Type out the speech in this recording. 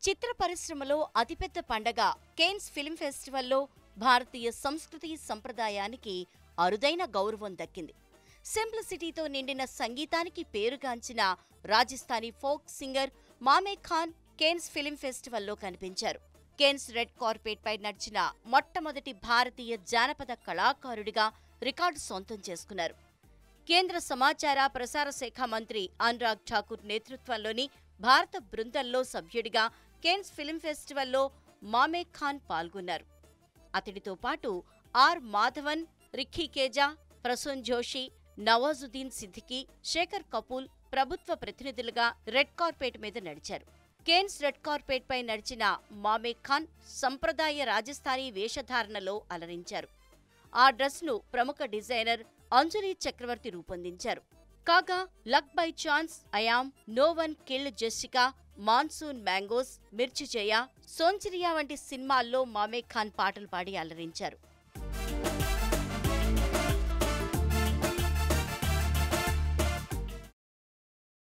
చిత్ర పరిశ్రమలో అతిపెద్ద పండగ కేన్స్ ఫిల్మ్ ఫెస్టివల్లో భారతీయ సంస్కృతి సంప్రదాయానికి అరుదైన గౌరవం దక్కింది సింప్లిసిటీతో నిండిన సంగీతానికి పేరుగాంచిన రాజస్థానీ ఫోక్ సింగర్ మామే ఖాన్ కేన్స్ ఫిల్మ్ ఫెస్టివల్లో కనిపించారు కేన్స్ రెడ్ కార్పెట్ పై నడిచిన మొట్టమొదటి భారతీయ జానపద కళాకారుడిగా రికార్డు సొంతం చేసుకున్నారు కేంద్ర సమాచార ప్రసార శాఖ మంత్రి అనురాగ్ ఠాకూర్ నేతృత్వంలోని భారత బృందంలో సభ్యుడిగా కేన్స్ ఫిల్మ్ ఫెస్టివల్లో మామే ఖాన్ పాల్గొన్నారు అతడితో పాటు ఆర్ మాధవన్ రిక్కీ కేజా ప్రసూన్ జోషి నవాజుద్దీన్ సిద్దికీ శేఖర్ కపూల్ ప్రభుత్వ ప్రతినిధులుగా రెడ్ కార్పెట్ మీద నడిచారు కేన్స్ రెడ్ కార్పెట్ పై నడిచిన మామే ఖాన్ సంప్రదాయ రాజస్థానీ వేషధారణలో అలరించారు ఆ డ్రెస్ను ప్రముఖ డిజైనర్ అంజలి చక్రవర్తి రూపొందించారు కాగా luck by chance I am no one killed Jessica monsoon mangoes Mirchi Jaya సోంచిరియా వంటి సినిమాల్లో మామే ఖాన్ పాటలు పాడి అలరించారు